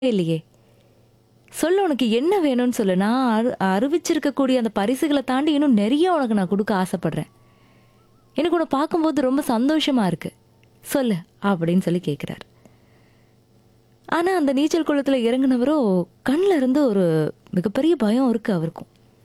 இல்லையே சொல்லு உனக்கு என்ன வேணும்னு சொல்லு நான் அரு- அறிவிச்சிருக்கக்கூடிய அந்த பரிசுகளை தாண்டி இன்னும் நிறைய உனக்கு நான் கொடுக்க ஆசைப்படுறேன் எனக்கு உன்னை பார்க்கும்போது ரொம்ப சந்தோஷமா இருக்கு சொல்லு அப்படின்னு சொல்லி கேட்குறாரு ஆனா அந்த நீச்சல் குளத்துல இறங்குனவரோ கண்ணில் இருந்து ஒரு மிகப்பெரிய பயம் இருக்கு அவருக்கும்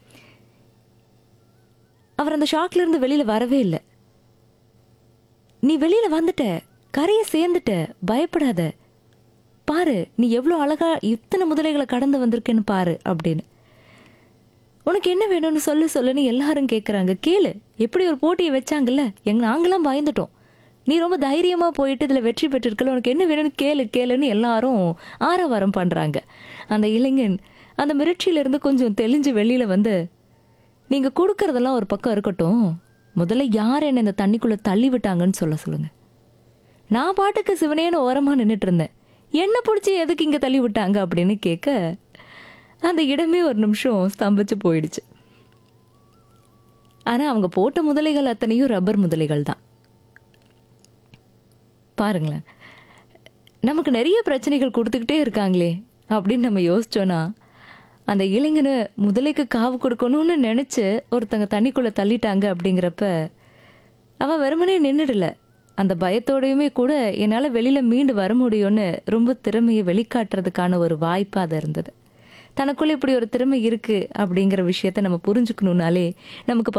அவர் அந்த ஷாக்ல இருந்து வெளியில வரவே இல்லை நீ வெளியில வந்துட்ட கரையை சேர்ந்துட்ட பயப்படாத பாரு நீ எவ்வளோ அழகா இத்தனை முதலைகளை கடந்து வந்திருக்கேன்னு பாரு அப்படின்னு உனக்கு என்ன வேணும்னு சொல்லு சொல்லுன்னு எல்லாரும் கேட்குறாங்க கேளு எப்படி ஒரு போட்டியை வச்சாங்கல்ல எங்க நாங்களாம் பயந்துட்டோம் நீ ரொம்ப தைரியமா போயிட்டு இதுல வெற்றி பெற்றிருக்கல உனக்கு என்ன வேணும்னு கேளு கேளுன்னு எல்லாரும் ஆரவாரம் பண்றாங்க அந்த இளைஞன் அந்த மிரட்சியில இருந்து கொஞ்சம் தெளிஞ்சு வெளியில வந்து நீங்க கொடுக்கறதெல்லாம் ஒரு பக்கம் இருக்கட்டும் முதல்ல யார் என்ன இந்த தண்ணிக்குள்ள தள்ளி விட்டாங்கன்னு சொல்ல சொல்லுங்க நான் பாட்டுக்கு சிவனேன்னு ஓரமா நின்றுட்டு இருந்தேன் என்ன பிடிச்சி எதுக்கு இங்க தள்ளி விட்டாங்க அப்படின்னு கேட்க அந்த இடமே ஒரு நிமிஷம் ஸ்தம்பிச்சு போயிடுச்சு ஆனா அவங்க போட்ட முதலைகள் அத்தனையும் ரப்பர் முதலைகள் தான் பாருங்களேன் நமக்கு நிறைய பிரச்சனைகள் கொடுத்துக்கிட்டே இருக்காங்களே அப்படின்னு நம்ம யோசிச்சோன்னா அந்த இளைஞனை முதலைக்கு காவு கொடுக்கணும்னு நினைச்சு ஒருத்தங்க தண்ணிக்குள்ள தள்ளிட்டாங்க அப்படிங்கிறப்ப அவன் வெறுமனே நின்றுடல அந்த பயத்தோடையுமே கூட என்னால் வெளியில மீண்டு வர முடியும்னு ரொம்ப திறமையை வெளிக்காட்டுறதுக்கான ஒரு வாய்ப்பா அது இருந்தது தனக்குள்ள இப்படி ஒரு திறமை இருக்கு அப்படிங்கிற விஷயத்த நம்ம புரிஞ்சுக்கணும்னாலே நமக்கு